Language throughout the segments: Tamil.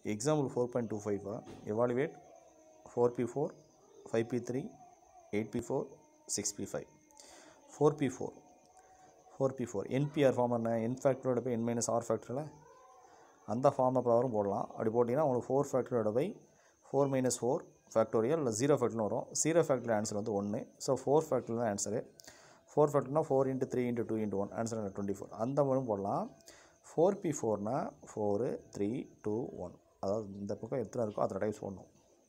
எக்ஸாம்பிள் ஃபோர் பாயிண்ட் டூ ஃபைவா evaluate four P four five P three eight P four six P five four P four four P four NPR form என்ன என் ஃபேக்டரோட போய் என் மைனஸ் ஆர் ஃபேக்டரில் அந்த ஃபார்மை ப்ராப்ளம் போடலாம் அப்படி போட்டிங்கன்னா உங்களுக்கு ஃபோர் ஃபேக்டரோட by four minus four factorial இல்லை ஜீரோ ஃபேக்டர்னு வரும் ஜீரோ ஃபேக்டரில் ஆன்சர் வந்து ஒன்று ஸோ ஃபோர் ஃபேக்டரில் தான் ஆன்சரு ஃபோர் ஃபேக்டர்னா four into three into two into one answer twenty four அந்த மாதிரி போடலாம் ஃபோர் பி ஃபோர்னா ஃபோரு த்ரீ டூ ஒன் அதாவது இந்த பக்கம் எத்தனை இருக்கோ அத்தனை டைப்ஸ் போடணும்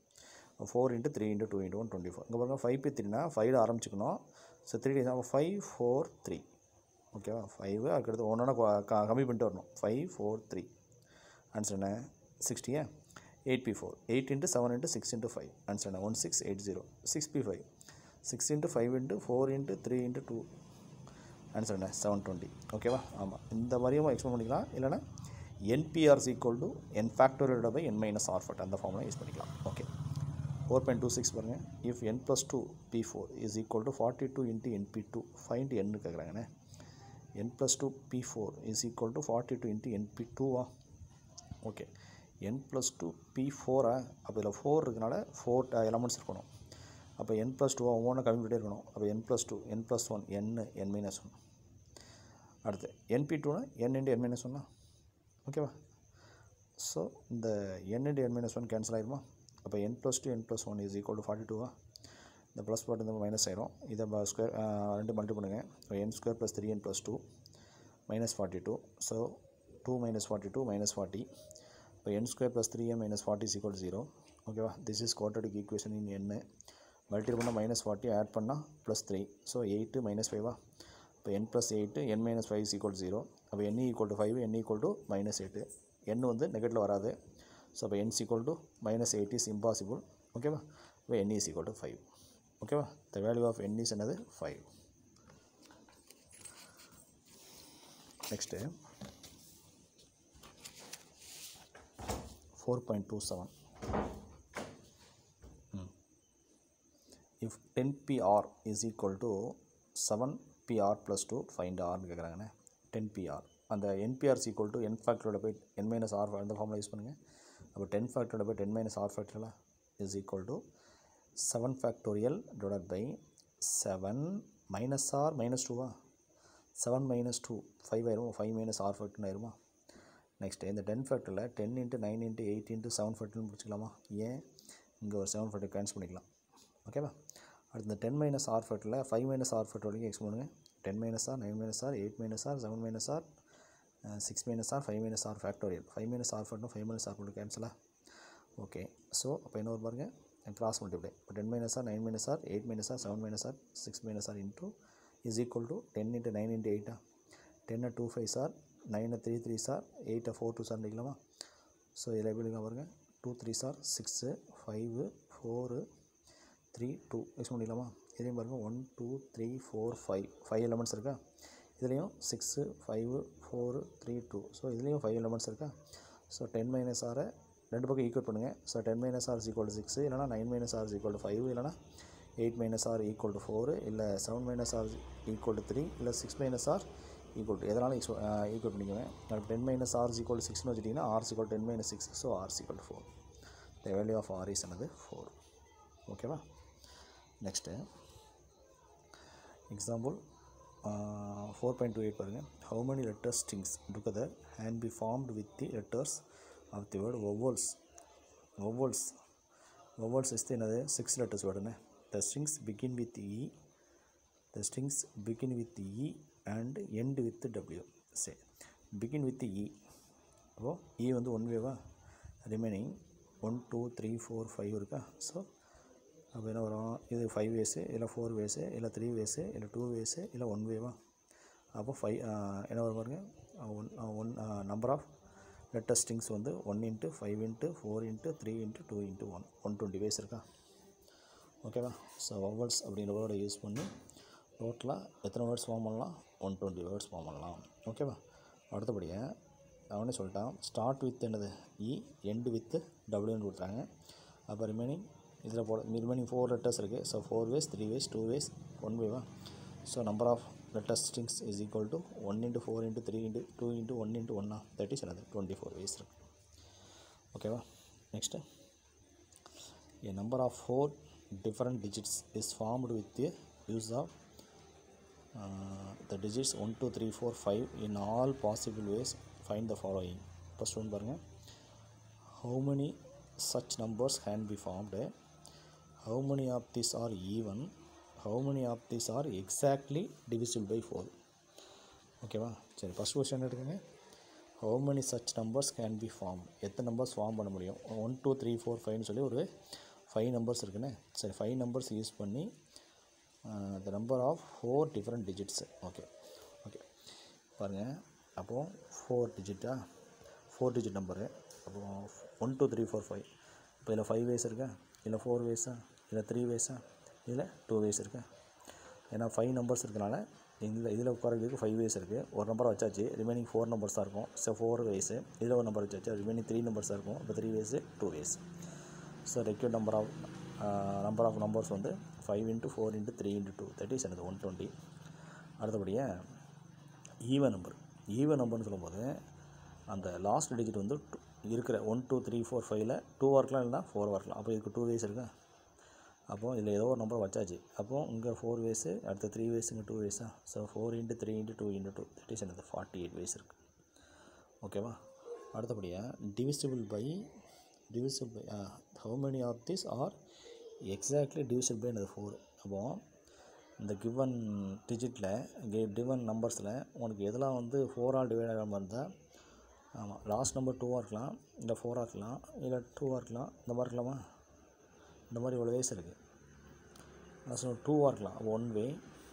four into three into two into one twenty four இங்கே பாருங்க ஃபைவ் பி த்ரீனா ஃபைவ்ல ஆரம்பிச்சுக்கணும் ஸோ த்ரீ டேஸ் அப்போ ஃபைவ் ஃபோர் த்ரீ ஓகேவா ஃபைவ் அதுக்கடுத்து ஒன்று கம்மி பண்ணிட்டு வரணும் ஃபைவ் ஃபோர் த்ரீ ஆன்சர் என்ன சிக்ஸ்டியா eight P four eight into seven into six into five answer என்ன one six eight zero six P five six into five into four into three into two answer என்ன செவன் டுவெண்ட்டி ஓகேவா ஆமாம் இந்த மாதிரியும் எக்ஸ்பிளைன் பண்ணிக்கலாம் இல்லைனா என்பிஆர்ஸ் ஈக்குவல் டு என் ஃபேக்டோரியோட பை என் மைனஸ் ஆர்ஃபட் அந்த ஃபார்முலா யூஸ் பண்ணிக்கலாம் okay four point two six பாருங்கள் if N plus two P four is equal to forty two into NP two find என்னு கேட்குறாங்கண்ணே N plus two P four is equal to forty two into NP டூவா okay N plus two P ஃபோரா அப்போ இதில் ஃபோர் இருக்கனால ஃபோர் எலமெண்ட்ஸ் இருக்கணும் அப்போ என் ப்ளஸ் டூவா ஒவ்வொன்றும் கம்மி பண்ணிட்டே இருக்கணும் அப்போ N plus two N plus one N N minus one அடுத்து என்பி டூனா என் இன்ட்டு என் மைனஸ் ஒன்னா ஓகேவா ஸோ இந்த N into N minus one cancel ஆயிருமா அப்போ N plus two N plus one is equal to forty டூவா இந்த ப்ளஸ் பார்ட் இந்த மைனஸ் ஆயிரும் இதை ஸ்கொயர் ரெண்டு மல்டி பண்ணுங்கள் so N square plus three N plus two minus forty two so two minus forty two minus forty இப்போ N square plus three N minus forty is equal zero ஓகேவா this is quadratic equation in N multi பண்ணால் மைனஸ் ஃபார்ட்டி ஆட் பண்ணால் plus three so eight minus ஃபைவா இப்போ N plus eight N minus five is equal zero அப்போ N equal to five N equal to minus eight N வந்து நெகட்டில் வராது ஸோ அப்போ N equal to minus eight is impossible ஓகேவா இப்போ N is equal to five ஓகேவா the value of N is என்னது five next four point two seven if ten PR is equal to seven PR plus two find ஆர்னு கேட்குறாங்கண்ணே டென் பிஆர் அந்த என்பிஆர்ஸ் ஈக்குவல் டு என் ஃபேக்டரோட போய் என் மைனஸ் ஆர் அந்த ஃபார்முலா யூஸ் பண்ணுங்கள் அப்போ டென் ஃபேக்டரோட போய் ten minus R factorial is equal to seven factorial divide by seven minus R minus டூவா செவன் மைனஸ் டூ ஃபைவ் ஆயிரும் ஃபைவ் மைனஸ் ஆர் ஃபேக்டர்னு ஆயிருமா நெக்ஸ்ட்டு இந்த ten factorial ten into nine into eight into seven ஃபேக்டர்னு பிடிச்சிக்கலாமா ஏன் இங்கே ஒரு செவன் ஃபேக்டர் கேன்சல் பண்ணிக்கலாம் ஓகேவா அடுத்து இந்த டென் மைனஸ் ஆர் ஃபேக்டரில் ஃபைவ் மைனஸ் ஆர் ஃபேக்டர் வரைக்கும் எக்ஸ் பண்ணுங்கள் ten minus R nine minus R eight minus R seven minus R six minus R five minus R factorial five minus R factor five minus R factor கேன்சலா ஓகே ஸோ அப்போ என்ன ஒரு பாருங்க கிராஸ் மல்டிப்ளை இப்போ ten minus R nine minus R eight minus R seven minus R six minus R into is equal to ten into nine into எயிட்டா டென்னை டூ ஃபைவ் சார் நைனை த்ரீ த்ரீ சார் எயிட்டை ஃபோர் டூ சார் அடிக்கலாமா ஸோ இதில் எப்படி இருக்கா பாருங்கள் two three sir six five four three two use பண்ணிக்கலாமா இதையும் பாருங்கள் one two three four five five elements இருக்கா இதுலேயும் six five four three two so இதுலேயும் ஃபைவ் எலமெண்ட்ஸ் இருக்கா ஸோ டென் மைனஸ் ஆரை ரெண்டு பக்கம் ஈக்குவல் பண்ணுங்கள் so ten minus R equal to six இல்லைனா nine minus R equal to five இல்லைனா eight minus R equal to four இல்லை seven minus R equal to three இல்லை six minus R equal to எதனாலும் ஈக்குவல் பண்ணிக்குவேன் எனக்கு ten minus R equal to சிக்ஸ்னு வச்சுட்டிங்கன்னா R equal ten minus six so R equal to four the value of R is என்னது ஃபோர் ஓகேவா next example four point two eight பாருங்கள் how many letters strings together can B formed with the letters of the word vowels vowels vowels is என்னது சிக்ஸ் லெட்டர்ஸ் வேர்டுன்னு the strings begin with E the strings begin with E and end with W சரி பிகின் வித் இ அப்போது இ வந்து ஒன் வேவா remaining one two three four five இருக்கா ஸோ அப்போ என்ன வரும் இது ஃபைவ் வேஸு இல்லை ஃபோர் வேஸு இல்லை த்ரீ வேஸு இல்லை டூ வேஸு இல்லை ஒன் வேவா அப்போ ஃபைவ் என்ன வரும் பாருங்க one one number of letter strings வந்து one into five into four into three into two into one one twenty ways இருக்கா ஓகேவா ஸோ வவல்ஸ் அப்படிங்கிற வேர்டை யூஸ் பண்ணி டோட்டலாக எத்தனை வேர்ட்ஸ் ஃபார்ம் பண்ணலாம் ஒன் டுவெண்ட்டி வேர்ட்ஸ் ஃபார்ம் பண்ணலாம் ஓகேவா அடுத்தபடியாக அவனே சொல்லிட்டான் ஸ்டார்ட் வித் என்னது இ எண்டு வித்து டபிள்யூன்னு கொடுத்தாங்க அப்போ ரிமைனிங் இதில் போட ரிமைனிங் ஃபோர் லெட்டர்ஸ் இருக்குது so four ways three ways two ways one வேவா so number of letter strings is equal to one into four into three into two into one into ஒன்னா தேர்ட்டி சொன்னது டுவெண்ட்டி ஃபோர் வேஸ் இருக்குது ஓகேவா next a number of four different digits is formed with the use of uh, the digits 1 2 3 4 5 in all possible ways find the following first one பாருங்க how many such numbers can be formed how many of these are even how many of these are exactly divisible by 4 ஓகேவா சரி ஃபஸ்ட் கொஸ்டின் எடுத்துக்கங்க how many such numbers can be formed எத்தனை நம்பர்ஸ் ஃபார்ம் பண்ண முடியும் ஒன் டூ த்ரீ ஃபோர் ஃபைவ்னு சொல்லி ஒரு ஃபைவ் நம்பர்ஸ் இருக்குண்ணே சரி ஃபைவ் நம்பர்ஸ் யூஸ் பண்ணி the number of four different digits okay okay பாருங்கள் அப்போது ஃபோர் டிஜிட்டா ஃபோர் டிஜிட் நம்பரு அப்போது one two three four five இப்போ இதில் ஃபைவ் வேஸ் இருக்கா இல்லை ஃபோர் வேஸா இல்லை த்ரீ வேஸா இல்லை டூ வேஸ் இருக்கா ஏன்னா ஃபைவ் நம்பர்ஸ் இருக்கனால இதில் இதில் உட்காரதுக்கு ஃபைவ் வேஸ் இருக்குது ஒரு நம்பர் வச்சாச்சு ரிமைனிங் ஃபோர் நம்பர்ஸ் தான் இருக்கும் ஸோ ஃபோர் வேஸு இதில் ஒரு நம்பர் வச்சாச்சு ரிமைனிங் த்ரீ நம்பர்ஸ் தான் இருக்கும் இப்போ three ways two ways so required number of number of numbers வந்து five into four into three into two தேர்ட்டி எனது ஒன் டுவெண்ட்டி அடுத்தபடியாக ஈவன் நம்பர் ஈவன் நம்பர்னு சொல்லும்போது அந்த லாஸ்ட் டிஜிட் வந்து two- இருக்கிற ஒன் டூ த்ரீ ஃபோர் ஃபைவ்ல டூ இருக்கலாம் இல்லைனா ஃபோர் இருக்கலாம் அப்போ இதுக்கு டூ வேஸ் இருக்கா அப்போது இதில் ஏதோ ஒரு நம்பர் வச்சாச்சு அப்போது இங்கே ஃபோர் வேஸு அடுத்த த்ரீ வேஸ் இங்கே டூ வேஸா so four into three into two into two தேர்ட்டி எனது ஃபார்ட்டி எயிட் வேஸ் இருக்குது ஓகேவா அடுத்தபடியாக divisible by divisible by how many of this are exactly divisible by எனது ஃபோர் அப்போது இந்த கிவன் டிஜிட்டில் கிவன் நம்பர்ஸில் உனக்கு எதெல்லாம் வந்து ஃபோரால் டிவைட் ஆகாமல் இருந்தால் ஆமாம் லாஸ்ட் நம்பர் டூவாக இருக்கலாம் இல்லை ஃபோராக இருக்கலாம் இல்லை டூவாக இருக்கலாம் இந்த மாதிரி இருக்கலாமா இந்த மாதிரி இவ்வளோ வேஸ் இருக்குது லாஸ்ட் டூவாக இருக்கலாம் ஒன் வே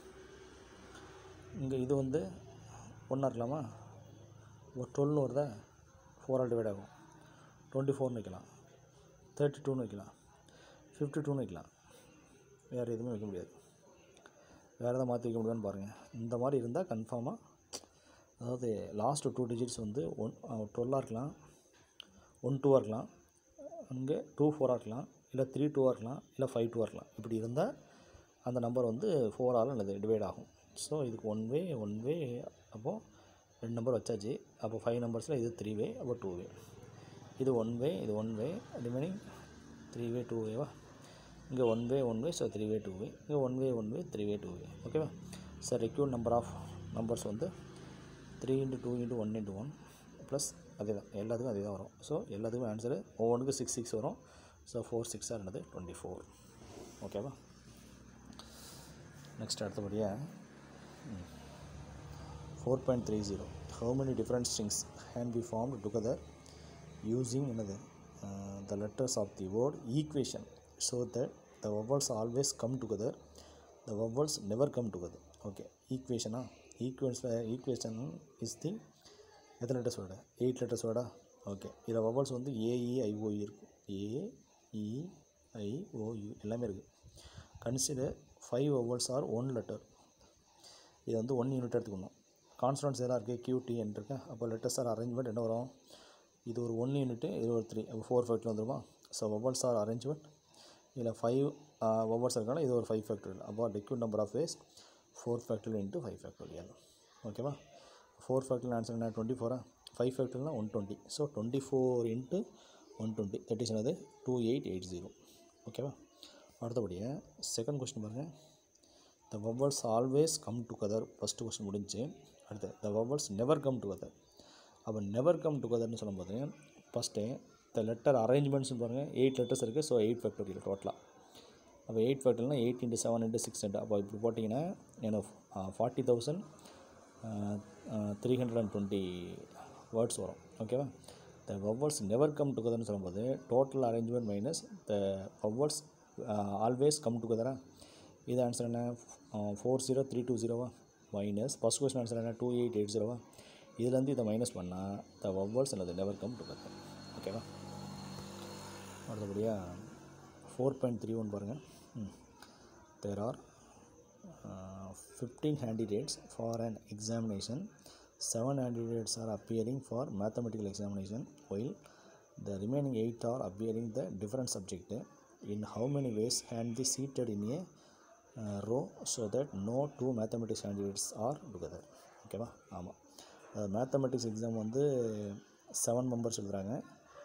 இங்கே இது வந்து ஒன்றா இருக்கலாமா ஒரு டுவெல்னு வருதா ஃபோரால் டிவைட் ஆகும் டுவெண்ட்டி ஃபோர்னு வைக்கலாம் தேர்ட்டி டூன்னு வைக்கலாம் ஃபிஃப்டி டூன்னு வைக்கலாம் வேறு எதுவுமே வைக்க முடியாது வேறு எதாவது மாற்றி வைக்க முடியுமான்னு பாருங்கள் இந்த மாதிரி இருந்தால் கன்ஃபார்மாக அதாவது லாஸ்ட்டு டூ டிஜிட்ஸ் வந்து ஒன் டுவெல்லாக இருக்கலாம் ஒன் டூவாக இருக்கலாம் அங்கே டூ ஃபோராக இருக்கலாம் இல்லை த்ரீ டூவாக இருக்கலாம் இல்லை ஃபைவ் டூவாக இருக்கலாம் இப்படி இருந்தால் அந்த நம்பர் வந்து ஃபோரால் அல்லது டிவைட் ஆகும் ஸோ இதுக்கு ஒன் வே ஒன் வே அப்போது ரெண்டு நம்பர் வச்சாச்சு அப்போ ஃபைவ் நம்பர்ஸில் இது த்ரீ வே அப்போ டூ வே இது ஒன் வே இது one way remaining three way two வேவா இங்கே one way one way so three way two way இங்கே one way one way three way two way ஓகேவா sir required number of numbers வந்து three into two into one into one plus அதே தான் எல்லாத்துக்கும் அதே தான் வரும் ஸோ எல்லாத்துக்கும் ஆன்சரு ஒவ்வொன்றுக்கும் சிக்ஸ் சிக்ஸ் வரும் ஸோ ஃபோர் சிக்ஸாக இருந்தது டுவெண்ட்டி ஃபோர் ஓகேவா நெக்ஸ்ட் அடுத்தபடியாக four point three zero how many different strings can be formed together using என்னது the letters of the word equation so that the vowels always come together the vowels never come together okay ஈக்குவேஷனா ஈக்குவேஷன் ஈக்குவேஷன் இஸ் தி எத்தனை லெட்டர்ஸ் வேர்டா எயிட் லெட்டர்ஸ் வேர்டா ஓகே இதில் வவல்ஸ் வந்து ஏஇஐஓஇ இருக்கும் ஏஇஐஓயு எல்லாமே இருக்குது consider five vowels are one letter இது வந்து ஒன் யூனிட் எடுத்துக்கணும் கான்ஸ்டன்ட்ஸ் எல்லாம் இருக்குது கியூடிஎன் இருக்கு அப்போ லெட்டர்ஸ் ஆர் அரேஞ்ச்மெண்ட் என்ன வரும் இது ஒரு ஒன் யூனிட்டு இது ஒரு த்ரீ அப்போ ஃபோர் ஃபேக்டர் வந்துருமா ஸோ வவல்ஸ் ஆர் அரேஞ்ச்மெண்ட் இதில் ஃபைவ் வவல்ஸ் இருக்கனால இது ஒரு ஃபைவ் ஃபேக்டரியல் அப்போ required number of ways four factorial into five factorial ஓகேவா ஃபோர் ஃபேக்டரியல் ஆன்சர் என்ன டுவெண்ட்டி ஃபோரா ஃபைவ் ஃபேக்டரியல்னா one twenty so twenty four into one twenty தேர்ட்டி சொன்னது டூ எயிட் எயிட் ஜீரோ ஓகேவா அடுத்தபடியாக செகண்ட் கொஸ்டின் பாருங்கள் the vowels always come together first question முடிஞ்சு அடுத்து the vowels never come together அப்போ நெவர் கம் டுகெதர்னு சொல்லும்போது ஃபஸ்ட்டு த லெட்டர் அரேஞ்ச்மெண்ட்ஸ்னு பாருங்கள் எயிட் லெட்டர்ஸ் இருக்குது ஸோ எயிட் ஃபேக்டோரியல் டோட்டலாக அப்போ எயிட் ஃபேக்டர்னா eight into seven into six into அப்போ இப்படி போட்டிங்கன்னா எனக்கு forty thousand three hundred and twenty words வரும் ஓகேவா த வவல்ஸ் நெவர் கம் டுகெதர்னு சொல்லும்போது total arrangement minus the vowels always come டுகெதரா இது ஆன்சர் என்ன ஃபோர் ஜீரோ த்ரீ டூ ஜீரோவா மைனஸ் ஃபஸ்ட் கொஸ்டின் ஆன்சர் என்ன டூ எயிட் எயிட் ஜீரோவா இதுலேருந்து இதை மைனஸ் பண்ணால் த வவல்ஸ் அல்லது நெவர் கம் டுகெதர் ஓகேவா அடுத்தபடியாக ஃபோர் பாயிண்ட் த்ரீ ஒன் பாருங்கள் there are fifteen candidates for an examination seven candidates are appearing for mathematical examination while the remaining eight are appearing the different subject in how many ways can be seated in a uh, row so that no two mathematics candidates are together ஓகேவா ஆமாம் மேத்தமெட்டிக்ஸ் எக்ஸாம் வந்து செவன் மெம்பர்ஸ் எழுதுகிறாங்க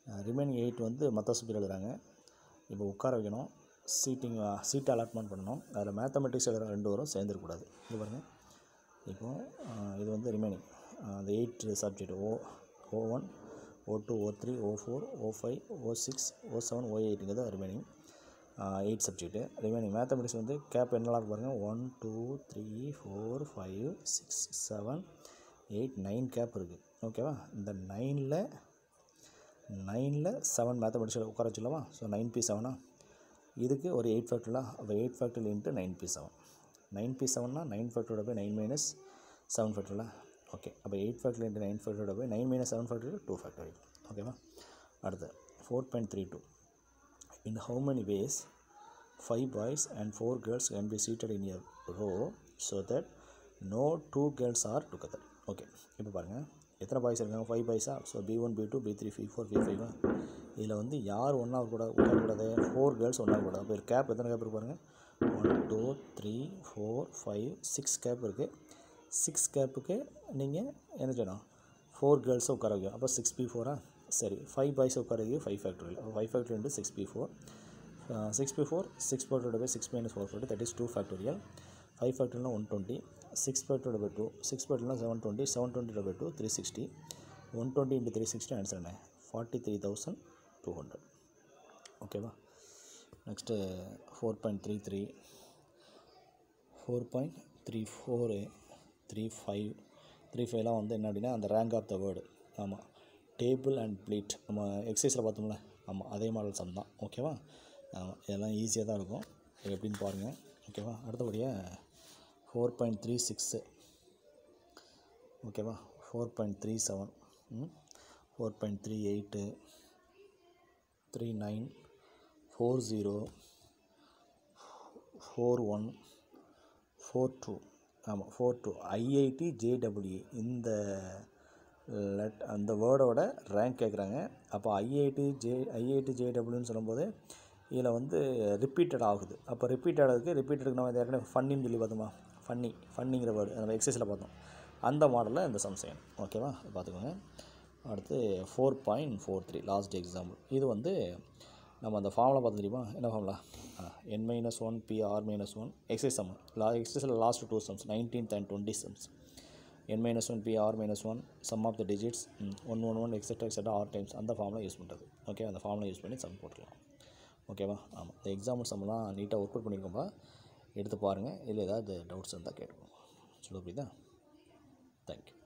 ரிமைனிங் எயிட் வந்து மற்ற சப்ஜெக்ட் எழுதுறாங்க இப்போ உட்கார வைக்கணும் சீட்டிங் சீட் அலாட்மெண்ட் பண்ணணும் அதில் மேத்தமெட்டிக்ஸ் எழுதுற ரெண்டு வரும் சேர்ந்துருக்கூடாது இது பாருங்கள் இப்போ ஆஹ், இது வந்து ரிமைனிங் அந்த eight subject O O one O two O three O four O five O six O seven O எயிட்டுங்கிறது remaining eight subject remaining mathematics வந்து கேப் என்னெல்லாம் இருக்கு பாருங்கள் one two three four five six seven eight nine gap இருக்குது ஓகேவா இந்த நைனில் நைனில் செவன் மேத்தமெட்டிக்ஸில் உட்கார வச்சுலவா ஸோ நைன் பி செவனா இதுக்கு ஒரு எயிட் ஃபேக்டரியில் அப்போ eight factorial into nine P seven nine P செவன்னா nine ஃபேக்டரோட போய் nine minus seven factorial okay அப்போ எயிட் ஃபேக்டரி இன்ட்டு நைன் ஃபேக்டரோட போய் nine minus seven factorial two factorial ஓகேவா அடுத்து four point three two in how many ways five boys and four girls can be seated in a row so that no two girls are together okay இப்போ பாருங்கள் எத்தனை பாய்ஸ் இருக்காங்க ஃபைவ் பாய்ஸா so B one B two B three B four B ஃபைவா இதில் வந்து யார் ஒன்றா கூட உட்காரக்கூடாது ஃபோர் கேர்ள்ஸ் ஒன்றா கூடாது அப்போ கேப் எத்தனை கேப் இருக்கு பாருங்கள் one two three four five six gap இருக்குது சிக்ஸ் கேப்புக்கு நீங்கள் என்ன செய்யணும் ஃபோர் கேர்ள்ஸை உட்கார வைக்கும் அப்போ சிக்ஸ் பி ஃபோரா சரி ஃபைவ் பாய்ஸ் உட்கார வைக்கும் ஃபைவ் ஃபேக்டரியில் அப்போ five factorial into six P four six P four six ஃபேக்டரோட by six minus four factorial that is two factorial five ஃபேக்டரினா ஒன் டுவெண்ட்டி சிக்ஸ் ஃபேக்டரோட பை டூ சிக்ஸ் ஃபேக்டரினா seven twenty seven twenty by two three sixty one twenty into three sixty answer என்ன forty three thousand two hundred ஓகேவா next four point three three four point three four three five three ஃபைவ்லாம் வந்து என்ன அப்படின்னா அந்த ரேங்க் ஆஃப் த வேர்டு ஆமாம் டேபிள் அண்ட் ப்ளீட் நம்ம எக்ஸசைஸில் பார்த்தோம்ல ஆமாம் அதே மாடல் சம் தான் ஓகேவா ஆமாம் இதெல்லாம் ஈஸியாக தான் இருக்கும் இது எப்படின்னு பாருங்கள் ஓகேவா அடுத்தபடியாக ஃபோர் பாயிண்ட் த்ரீ சிக்ஸு ஓகேவா four point three seven four point three eight three nine four zero four one four two ஆமாம் ஃபோர் டூ ஐஐடி ஜேடபிள்யூ இந்த லெட் அந்த வேர்டோட ரேங்க் கேட்குறாங்க அப்போ ஐஐடி ஜே ஐஐடி ஜேடபிள்யூன்னு சொல்லும்போது இதில் வந்து ரிப்பீட்டட் ஆகுது அப்போ ரிப்பீட் ஆகிறதுக்கு ரிப்பீட்டடுக்கு நம்ம இது ஏற்கனவே ஃபன்னின்னு சொல்லி பார்த்தோமா ஃபன்னி ஃபன்னிங்கிற வேர்டு நம்ம எக்ஸசைஸில் பார்த்தோம் அந்த மாடலில் இந்த சம் செய்யணும் ஓகேவா பார்த்துக்கோங்க அடுத்து four point four three last example இது வந்து நம்ம அந்த ஃபார்முலா பார்த்து தெரியுமா என்ன formula N minus one P R minus one exercise sum லா எக்ஸைஸில் last two sums nineteenth and twenty sums N minus one P R minus one sum of the digits one one one etcetera etcetera R times அந்த ஃபார்முலா யூஸ் பண்ணுறது ஓகே அந்த ஃபார்முலா யூஸ் பண்ணி சம் போட்டுக்கலாம் ஓகேவா ஆமாம் இந்த எக்ஸாம்பிள் சம்லாம் நீட்டாக ஒர்க் அவுட் பண்ணியிருக்கோம்பா எடுத்து பாருங்கள் இல்லை ஏதாவது டவுட்ஸ் இருந்தால் கேட்டுக்கோங்க சொல்ல புரியுதா தேங்க்யூ